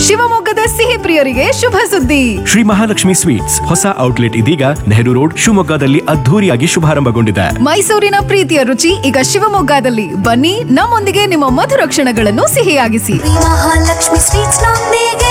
ಶಿವಮೊಗ್ಗದ ಸಿಹಿ ಪ್ರಿಯರಿಗೆ ಶುಭ ಸುದ್ದಿ ಶ್ರೀ ಮಹಾಲಕ್ಷ್ಮಿ ಸ್ವೀಟ್ಸ್ ಹೊಸ ಔಟ್ಲೆಟ್ ಇದೀಗ ನೆಹರು ರೋಡ್ ಶಿವಮೊಗ್ಗದಲ್ಲಿ ಅದ್ಧೂರಿಯಾಗಿ ಶುಭಾರಂಭಗೊಂಡಿದೆ ಮೈಸೂರಿನ ಪ್ರೀತಿಯ ರುಚಿ ಈಗ ಶಿವಮೊಗ್ಗದಲ್ಲಿ ಬನ್ನಿ ನಮ್ಮೊಂದಿಗೆ ನಿಮ್ಮ ಮಧುರ ಕ್ಷಣಗಳನ್ನು ಸಿಹಿಯಾಗಿಸಿ ಮಹಾಲಕ್ಷ್ಮಿ ಸ್ವೀಟ್ಸ್ ನೊಂದಿಗೆ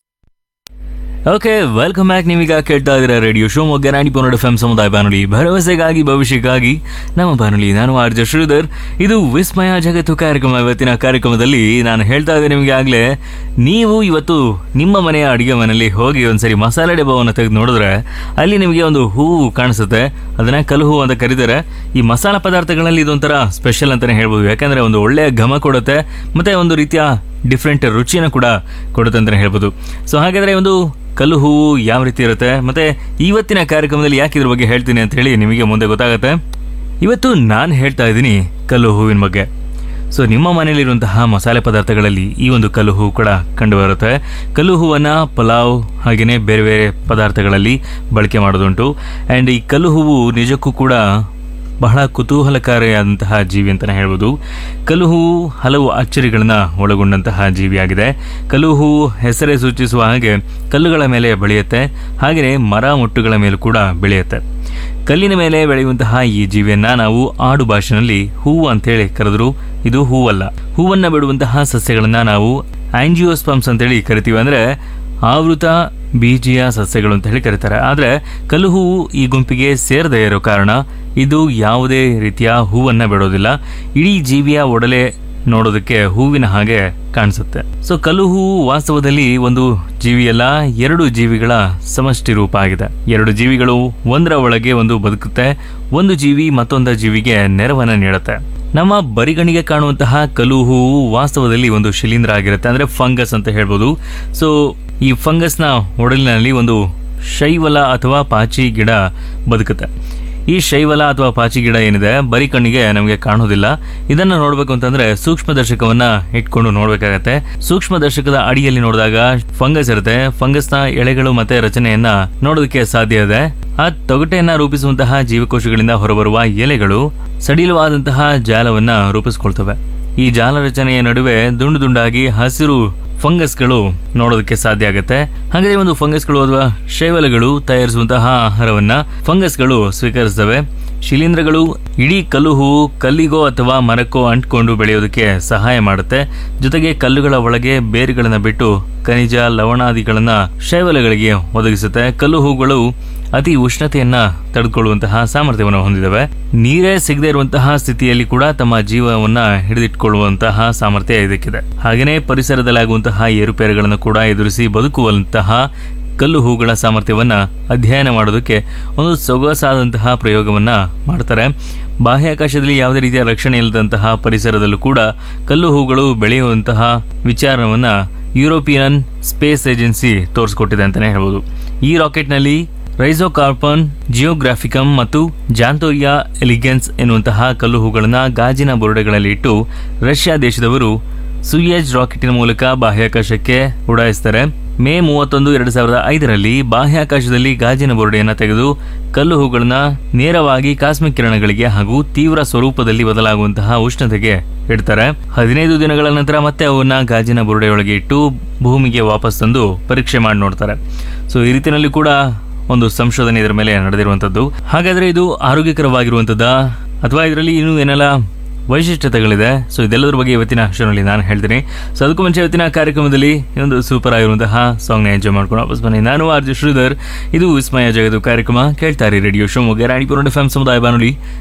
ಓಕೆ ವೆಲ್ಕಮ್ ಬ್ಯಾಕ್ ನೀವೀಗ ಕೇಳ್ತಾ ಇದ್ದೀರಾ ರೇಡಿಯೋ ಶಿವಮೊಗ್ಗ ನಾಡಿ ಪನ್ನಡ ಎಫ್ ಸಮುದಾಯ ಬಾನುಲಿ ಭರವಸೆಗಾಗಿ ಭವಿಷ್ಯಕ್ಕಾಗಿ ನಮ್ಮ ಬಾನುಲಿ ನಾನು ಆರ್ಜ ಶ್ರೀಧರ್ ಇದು ವಿಸ್ಮಯ ಜಗತ್ತು ಕಾರ್ಯಕ್ರಮ ಇವತ್ತಿನ ಕಾರ್ಯಕ್ರಮದಲ್ಲಿ ನಾನು ಹೇಳ್ತಾ ಇದ್ದೆ ನಿಮಗೆ ಆಗಲೇ ನೀವು ಇವತ್ತು ನಿಮ್ಮ ಮನೆಯ ಅಡುಗೆ ಮನೆಯಲ್ಲಿ ಹೋಗಿ ಒಂದ್ಸರಿ ಮಸಾಲೆ ಡಬ್ಬವನ್ನು ತೆಗೆದು ನೋಡಿದ್ರೆ ಅಲ್ಲಿ ನಿಮಗೆ ಒಂದು ಹೂವು ಕಾಣಿಸುತ್ತೆ ಅದನ್ನ ಕಲುಹು ಅಂತ ಕರೀತಾರೆ ಈ ಮಸಾಲ ಪದಾರ್ಥಗಳಲ್ಲಿ ಇದೊಂಥರ ಸ್ಪೆಷಲ್ ಅಂತಾನೆ ಹೇಳ್ಬೋದು ಯಾಕಂದ್ರೆ ಒಂದು ಒಳ್ಳೆಯ ಘಮ ಕೊಡುತ್ತೆ ಮತ್ತೆ ಒಂದು ರೀತಿಯ ಡಿಫ್ರೆಂಟ್ ರುಚಿನ ಕೂಡ ಕೊಡುತ್ತೆ ಅಂತಲೇ ಹೇಳ್ಬೋದು ಸೊ ಹಾಗಾದ್ರೆ ಒಂದು ಕಲ್ಲು ಹೂವು ಯಾವ ರೀತಿ ಇರುತ್ತೆ ಮತ್ತೆ ಇವತ್ತಿನ ಕಾರ್ಯಕ್ರಮದಲ್ಲಿ ಯಾಕೆ ಇದ್ರ ಬಗ್ಗೆ ಹೇಳ್ತೀನಿ ಅಂತ ಹೇಳಿ ನಿಮಗೆ ಮುಂದೆ ಗೊತ್ತಾಗುತ್ತೆ ಇವತ್ತು ನಾನು ಹೇಳ್ತಾ ಇದ್ದೀನಿ ಕಲ್ಲು ಹೂವಿನ ಬಗ್ಗೆ ಸೊ ನಿಮ್ಮ ಮನೆಯಲ್ಲಿರುವಂತಹ ಮಸಾಲೆ ಪದಾರ್ಥಗಳಲ್ಲಿ ಈ ಒಂದು ಕಲ್ಲು ಹೂವು ಕೂಡ ಕಂಡು ಬರುತ್ತೆ ಕಲ್ಲು ಹೂವನ್ನು ಪಲಾವ್ ಹಾಗೆಯೇ ಬೇರೆ ಬೇರೆ ಪದಾರ್ಥಗಳಲ್ಲಿ ಬಳಕೆ ಮಾಡೋದುಂಟು ಆ್ಯಂಡ್ ಈ ಕಲ್ಲು ಹೂವು ನಿಜಕ್ಕೂ ಕೂಡ ಬಹಳ ಕುತೂಹಲಕಾರಿಯಾದಂತಹ ಜೀವಿ ಅಂತಲೇ ಹೇಳ್ಬೋದು ಕಲ್ಲು ಹೂವು ಹಲವು ಅಚ್ಚರಿಗಳನ್ನ ಒಳಗೊಂಡಂತಹ ಜೀವಿಯಾಗಿದೆ ಕಲ್ಲು ಹೂವು ಹೆಸರೇ ಸೂಚಿಸುವ ಹಾಗೆ ಕಲ್ಲುಗಳ ಮೇಲೆ ಬೆಳೆಯುತ್ತೆ ಹಾಗೆಯೇ ಮರ ಮುಟ್ಟುಗಳ ಮೇಲೂ ಕೂಡ ಬೆಳೆಯುತ್ತೆ ಕಲ್ಲಿನ ಮೇಲೆ ಬೆಳೆಯುವಂತಹ ಈ ಜೀವಿಯನ್ನ ನಾವು ಆಡು ಭಾಷೆನಲ್ಲಿ ಹೂವು ಅಂತೇಳಿ ಕರೆದ್ರು ಇದು ಹೂವಲ್ಲ ಹೂವನ್ನ ಬಿಡುವಂತಹ ಸಸ್ಯಗಳನ್ನ ನಾವು ಆಂಜಿಯೋಸ್ಪಮ್ಸ್ ಅಂತೇಳಿ ಕರಿತೀವಿ ಅಂದ್ರೆ ಆವೃತ ಬೀಜೀಯ ಸಸ್ಯಗಳು ಅಂತ ಹೇಳಿ ಕರೀತಾರೆ ಆದರೆ ಕಲ್ಲು ಹೂವು ಈ ಗುಂಪಿಗೆ ಸೇರದೇ ಇರೋ ಕಾರಣ ಇದು ಯಾವುದೇ ರೀತಿಯ ಹೂವನ್ನ ಬಿಡೋದಿಲ್ಲ ಇಡೀ ಜೀವಿಯ ಒಡಲೆ ನೋಡೋದಕ್ಕೆ ಹೂವಿನ ಹಾಗೆ ಕಾಣಿಸುತ್ತೆ ಸೊ ಕಲ್ಲು ಹೂವು ವಾಸ್ತವದಲ್ಲಿ ಒಂದು ಜೀವಿಯಲ್ಲ ಎರಡು ಜೀವಿಗಳ ಸಮಷ್ಟಿ ರೂಪ ಆಗಿದೆ ಎರಡು ಜೀವಿಗಳು ಒಂದರ ಒಳಗೆ ಒಂದು ಬದುಕುತ್ತೆ ಒಂದು ಜೀವಿ ಮತ್ತೊಂದು ಜೀವಿಗೆ ನೆರವನ್ನ ನೀಡುತ್ತೆ ನಮ್ಮ ಬರಿಗಣಿಗೆ ಕಾಣುವಂತಹ ಕಲು ಹೂವು ವಾಸ್ತವದಲ್ಲಿ ಒಂದು ಶಿಲೀಂಧ್ರ ಆಗಿರುತ್ತೆ ಅಂದ್ರೆ ಫಂಗಸ್ ಅಂತ ಹೇಳ್ಬೋದು ಸೊ ಈ ಫಂಗಸ್ನ ಒಡಲಿನಲ್ಲಿ ಒಂದು ಶೈವಲ ಅಥವಾ ಪಾಚಿ ಗಿಡ ಬದುಕುತ್ತೆ ಈ ಶೈವಲ ಅಥವಾ ಪಾಚಿ ಗಿಡ ಏನಿದೆ ಬರೀ ಕಣ್ಣಿಗೆ ನಮಗೆ ಕಾಣೋದಿಲ್ಲ ಇದನ್ನು ನೋಡಬೇಕು ಅಂತಂದ್ರೆ ಸೂಕ್ಷ್ಮ ದರ್ಶಕವನ್ನ ಇಟ್ಕೊಂಡು ನೋಡ್ಬೇಕಾಗತ್ತೆ ಸೂಕ್ಷ್ಮ ದರ್ಶಕದ ಅಡಿಯಲ್ಲಿ ನೋಡಿದಾಗ ಫಂಗಸ್ ಇರುತ್ತೆ ಫಂಗಸ್ನ ಎಳೆಗಳು ಮತ್ತೆ ರಚನೆಯನ್ನ ನೋಡೋದಕ್ಕೆ ಸಾಧ್ಯ ಇದೆ ಆ ತೊಗಟೆಯನ್ನ ರೂಪಿಸುವಂತಹ ಜೀವಕೋಶಗಳಿಂದ ಹೊರಬರುವ ಎಲೆಗಳು ಸಡಿಲವಾದಂತಹ ಜಾಲವನ್ನ ರೂಪಿಸ್ಕೊಳ್ತವೆ ಈ ಜಾಲ ರಚನೆಯ ನಡುವೆ ದುಂಡು ದುಂಡಾಗಿ ಹಸಿರು ಫಂಗಸ್ಗಳು ನೋಡೋದಕ್ಕೆ ಸಾಧ್ಯ ಆಗುತ್ತೆ ಹಾಗೆ ಒಂದು ಫಂಗಸ್ಗಳು ಅಥವಾ ಶೈವಲಗಳು ತಯಾರಿಸುವಂತಹ ಆಹಾರವನ್ನ ಫಂಗಸ್ಗಳು ಸ್ವೀಕರಿಸ್ತವೆ ಶಿಲೀಂಧ್ರಗಳು ಇಡೀ ಕಲ್ಲು ಹೂವು ಕಲ್ಲಿಗೋ ಅಥವಾ ಮರಕ್ಕೋ ಅಂಟ್ಕೊಂಡು ಬೆಳೆಯೋದಕ್ಕೆ ಸಹಾಯ ಮಾಡುತ್ತೆ ಜೊತೆಗೆ ಕಲ್ಲುಗಳ ಒಳಗೆ ಬೇರುಗಳನ್ನ ಬಿಟ್ಟು ಖನಿಜ ಲವಣಾದಿಗಳನ್ನ ಶೈವಲಗಳಿಗೆ ಒದಗಿಸುತ್ತೆ ಕಲ್ಲು ಹೂಗಳು ಅತಿ ಉಷ್ಣತೆಯನ್ನ ತಡೆದುಕೊಳ್ಳುವಂತಹ ಸಾಮರ್ಥ್ಯವನ್ನು ಹೊಂದಿದವೆ ನೀರೇ ಸಿಗದೇ ಇರುವಂತಹ ಸ್ಥಿತಿಯಲ್ಲಿ ಕೂಡ ತಮ್ಮ ಜೀವವನ್ನ ಹಿಡಿದಿಟ್ಕೊಳ್ಳುವಂತಹ ಸಾಮರ್ಥ್ಯ ಇದಕ್ಕಿದೆ ಹಾಗೆಯೇ ಪರಿಸರದಲ್ಲಾಗುವಂತಹ ಏರುಪೇರುಗಳನ್ನು ಕೂಡ ಎದುರಿಸಿ ಬದುಕುವಂತಹ ಕಲ್ಲು ಹೂಗಳ ಸಾಮರ್ಥ್ಯವನ್ನ ಅಧ್ಯಯನ ಮಾಡೋದಕ್ಕೆ ಒಂದು ಸೊಗಸಾದಂತಹ ಪ್ರಯೋಗವನ್ನ ಮಾಡ್ತಾರೆ ಬಾಹ್ಯಾಕಾಶದಲ್ಲಿ ಯಾವುದೇ ರೀತಿಯ ರಕ್ಷಣೆ ಇಲ್ಲದಂತಹ ಪರಿಸರದಲ್ಲೂ ಕೂಡ ಕಲ್ಲು ಹೂಗಳು ಬೆಳೆಯುವಂತಹ ವಿಚಾರವನ್ನ ಯುರೋಪಿಯನ್ ಸ್ಪೇಸ್ ಏಜೆನ್ಸಿ ತೋರಿಸ್ಕೊಟ್ಟಿದೆ ಅಂತಾನೆ ಹೇಳ್ಬೋದು ಈ ರಾಕೆಟ್ನಲ್ಲಿ ರೈಸೋಕಾರ್ಪನ್ ಜಿಯೋಗ್ರಾಫಿಕಮ್ ಮತ್ತು ಜಾಂತೋರಿಯಾ ಎಲಿಗೆನ್ಸ್ ಎನ್ನುವಂತಹ ಕಲ್ಲು ಹೂಗಳನ್ನ ಗಾಜಿನ ಬುರುಡೆಗಳಲ್ಲಿ ಇಟ್ಟು ರಷ್ಯಾ ದೇಶದವರು ಸುಯೇಜ್ ರಾಕೆಟಿನ ಮೂಲಕ ಬಾಹ್ಯಾಕಾಶಕ್ಕೆ ಉಡಾಯಿಸ್ತಾರೆ ಮೇ ಮೂವತ್ತೊಂದು ಎರಡು ಸಾವಿರದ ಐದರಲ್ಲಿ ಬಾಹ್ಯಾಕಾಶದಲ್ಲಿ ಗಾಜಿನ ಬುರುಡೆಯನ್ನ ತೆಗೆದು ಕಲ್ಲು ಹೂಗಳನ್ನ ನೇರವಾಗಿ ಕಾಸ್ಮಿಕ್ ಕಿರಣಗಳಿಗೆ ಹಾಗೂ ತೀವ್ರ ಸ್ವರೂಪದಲ್ಲಿ ಬದಲಾಗುವಂತಹ ಉಷ್ಣತೆಗೆ ಇಡ್ತಾರೆ ಹದಿನೈದು ದಿನಗಳ ನಂತರ ಮತ್ತೆ ಅವನ್ನ ಗಾಜಿನ ಬುರುಡೆಯೊಳಗೆ ಇಟ್ಟು ಭೂಮಿಗೆ ವಾಪಸ್ ತಂದು ಪರೀಕ್ಷೆ ಮಾಡಿ ನೋಡ್ತಾರೆ ಸೊ ಈ ರೀತಿಯಲ್ಲಿ ಕೂಡ ಒಂದು ಸಂಶೋಧನೆ ಇದರ ಮೇಲೆ ನಡೆದಿರುವಂತದ್ದು ಹಾಗಾದ್ರೆ ಇದು ಆರೋಗ್ಯಕರವಾಗಿರುವಂತದ್ದ ಅಥವಾ ಇದರಲ್ಲಿ ಇನ್ನೂ ಏನೆಲ್ಲ ವೈಶಿಷ್ಟ್ಯತೆಗಳಿದೆ ಸೊ ಇದೆಲ್ಲದರ ಬಗ್ಗೆ ಇವತ್ತಿನ ಶೋನಲ್ಲಿ ನಾನು ಹೇಳ್ತೀನಿ ಸೊ ಅದಕ್ಕೂ ಮುಂಚೆ ಇವತ್ತಿನ ಕಾರ್ಯಕ್ರಮದಲ್ಲಿ ಈ ಒಂದು ಸೂಪರ್ ಆಗಿರುವಂತಹ ಸಾಂಗ್ನ ಎಂಜಾಯ್ ಮಾಡ್ಕೊಂಡು ವಾಪಸ್ ಬನ್ನಿ ನಾನು ಆರ್ಜು ಶ್ರೀಧರ್ ಇದು ವಿಸ್ಮಯ ಜಗತ್ತು ಕಾರ್ಯಕ್ರಮ ಕೇಳ್ತಾರೆ ರೇಡಿಯೋ ಶಿವಮೊಗ್ಗ ರಾಣಿಪುರ ಎಫ್ ಸಮುದಾಯ ಬಾನುಲಿ